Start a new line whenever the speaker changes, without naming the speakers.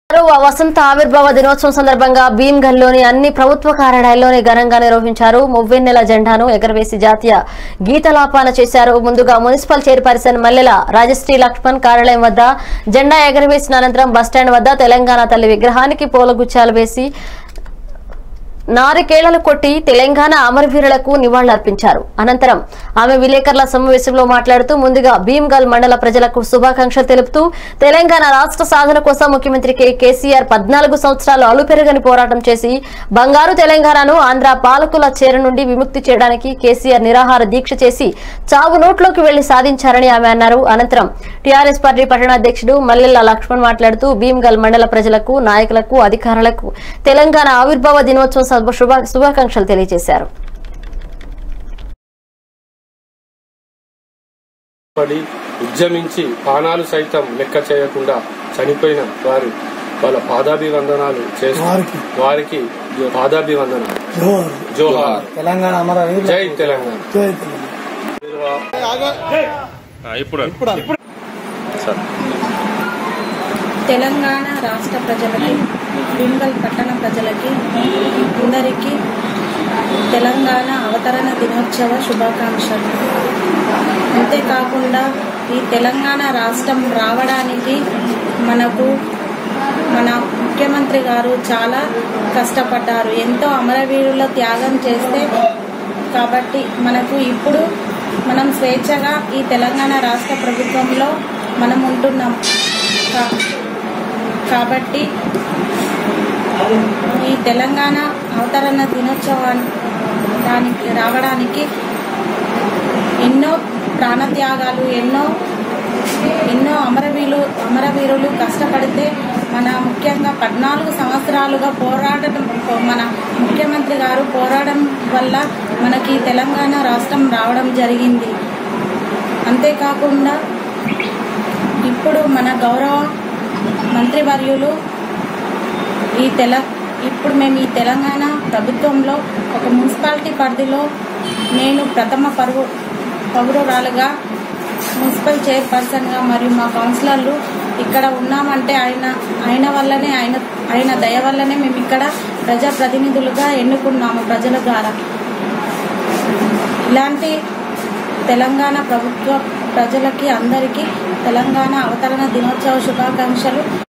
మరో వసంత ఆవిర్భావ దినోత్సవం సందర్భంగా భీమ్గల్లోని అన్ని ప్రభుత్వ కార్యాలయాల్లోని ఘనంగా నిర్వహించారు మువ్వెన్నెల జెండాను ఎగరవేసి జాతీయ గీతలాపాన చేశారు ముందుగా మున్సిపల్ చైర్పర్సన్ మల్లెల రాజశ్రీ లక్ష్మణ్ కార్యాలయం వద్ద జెండా ఎగరవేసిన అనంతరం బస్టాండ్ వద్ద తెలంగాణ తల్లి విగ్రహానికి పూలగుచ్చాలు వేసి నారికేళ్లను కొట్టి తెలంగాణ అమరవీరులకు నివాళులర్పించారు అనంతరం ఆమె విలేకరుల సమావేశంలో మాట్లాడుతూ ముందుగా భీమ్గల్ మండల ప్రజలకు శుభాకాంక్షలు తెలుపుతూ తెలంగాణ రాష్ట్ర సాధన కోసం ముఖ్యమంత్రి కె కేసీఆర్ పద్నాలుగు సంవత్సరాలు అలుపెరగని పోరాటం చేసి బంగారు తెలంగాణను ఆంధ్ర పాలకుల చేర నుండి విముక్తి చేయడానికి కేసీఆర్ నిరాహార దీక్ష చేసి చావు నోట్లోకి వెళ్లి సాధించారని ఆమె అన్నారు అనంతరం టీఆర్ఎస్ పార్టీ పట్టణాధ్యక్షుడు మల్లెల్ల లక్ష్మణ్ మాట్లాడుతూ భీమ్గల్ మండల ప్రజలకు నాయకులకు అధికారులకు తెలంగాణ ఆవిర్భావ దినోత్సవం సందర్భ- శుభా శుభాకాంక్షలు తెలియజేశారు
పడి ఉద్యమించి ప్రాణాలు సైతం లెక్క చేయకుండా చనిపోయిన వారు వాళ్ళ పాదాభివందనాలు చేస్తూ
వారికి.
వారికి పాదాభివందనాలు
జోహార్
జోహార్
తెలంగాణ అమరవీరులకు
జై తెలంగాణ
జై తెలంగాణ
ఇప్పుడు సార్
తెలంగాణ రాష్ట్ర ప్రజలకి బింగల్ పట్టణ ప్రజలకి అందరికీ తెలంగాణ అవతరణ దినోత్సవ శుభాకాంక్షలు అంతేకాకుండా ఈ తెలంగాణ రాష్ట్రం రావడానికి మనకు మన ముఖ్యమంత్రి గారు చాలా కష్టపడ్డారు ఎంతో అమరవీరుల త్యాగం చేస్తే కాబట్టి మనకు ఇప్పుడు మనం స్వేచ్ఛగా ఈ తెలంగాణ రాష్ట్ర ప్రభుత్వంలో మనం ఉంటున్నాం కా- కాబట్టి ఈ తెలంగాణ అవతరణ దినోత్సవాన్ని దానికి రావడానికి ఎన్నో ప్రాణత్యాగాలు ఎన్నో ఎన్నో అమరవీరులు అమరవీరులు కష్టపడితే మన ముఖ్యంగా పద్నాలుగు సంవత్సరాలుగా పోరాడటం మన ముఖ్యమంత్రి గారు పోరాడడం వల్ల మనకి తెలంగాణ రాష్ట్రం రావడం జరిగింది అంతేకాకుండా ఇప్పుడు మన గౌరవ మంత్రివర్యులు ఈ తెల ఇప్పుడు మేము ఈ తెలంగాణ ప్రభుత్వంలో ఒక మున్సిపాలిటీ పరిధిలో నేను ప్రథమ పరువు పౌరురాలుగా మున్సిపల్ చైర్పర్సన్గా మరియు మా కౌన్సిలర్లు ఇక్కడ ఉన్నామంటే ఆయన ఆయన వల్లనే ఆయన ఆయన దయ వల్లనే మేము ఇక్కడ ప్రజాప్రతినిధులుగా ఎన్నుకున్నాము ప్రజల ద్వారా ఇలాంటి తెలంగాణ ప్రభుత్వ ప్రజలకి అందరికీ తెలంగాణ అవతరణ దినోత్సవ శుభాకాంక్షలు